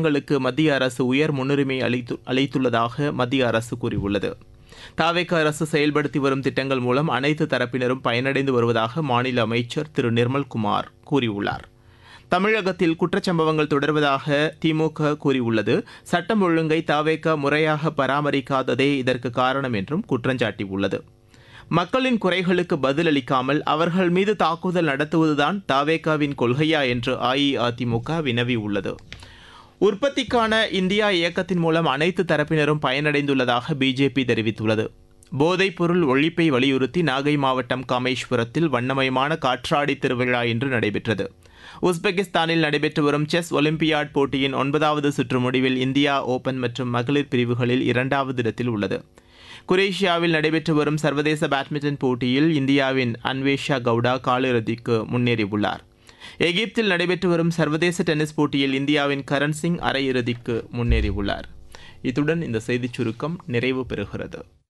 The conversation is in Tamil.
திட்டங்களுக்கு மத்திய அரசு உயர் முன்னுரிமை அளித்து அளித்துள்ளதாக மத்திய அரசு கூறியுள்ளது தாவேக அரசு செயல்படுத்தி வரும் திட்டங்கள் மூலம் அனைத்து தரப்பினரும் பயனடைந்து வருவதாக மாநில அமைச்சர் திரு நிர்மல்குமார் கூறியுள்ளார் தமிழகத்தில் குற்றச்சம்பவங்கள் தொடர்வதாக திமுக கூறியுள்ளது சட்டம் ஒழுங்கை தாவேக முறையாக பராமரிக்காததே இதற்கு காரணம் என்றும் குற்றஞ்சாட்டியுள்ளது மக்களின் குறைகளுக்கு பதிலளிக்காமல் அவர்கள் மீது தாக்குதல் நடத்துவதுதான் தாவேகாவின் கொள்கையா என்று அஇஅதிமுக வினவியுள்ளது உற்பத்திக்கான இந்தியா இயக்கத்தின் மூலம் அனைத்து தரப்பினரும் பயனடைந்துள்ளதாக பிஜேபி தெரிவித்துள்ளது போதைப் பொருள் ஒழிப்பை வலியுறுத்தி நாகை மாவட்டம் காமேஸ்வரத்தில் வண்ணமயமான காற்றாடி திருவிழா இன்று நடைபெற்றது உஸ்பெகிஸ்தானில் நடைபெற்று வரும் செஸ் ஒலிம்பியாட் போட்டியின் ஒன்பதாவது சுற்று முடிவில் இந்தியா ஓபன் மற்றும் மகளிர் பிரிவுகளில் இரண்டாவது இடத்தில் உள்ளது குரேஷியாவில் நடைபெற்று வரும் சர்வதேச பேட்மிண்டன் போட்டியில் இந்தியாவின் அன்வேஷா கவுடா காலிறுதிக்கு முன்னேறியுள்ளார் எகிப்தில் நடைபெற்று வரும் சர்வதேச டென்னிஸ் போட்டியில் இந்தியாவின் கரண் சிங் அரையிறுதிக்கு முன்னேறியுள்ளார் இத்துடன் இந்த செய்திச் சுருக்கம் நிறைவு பெறுகிறது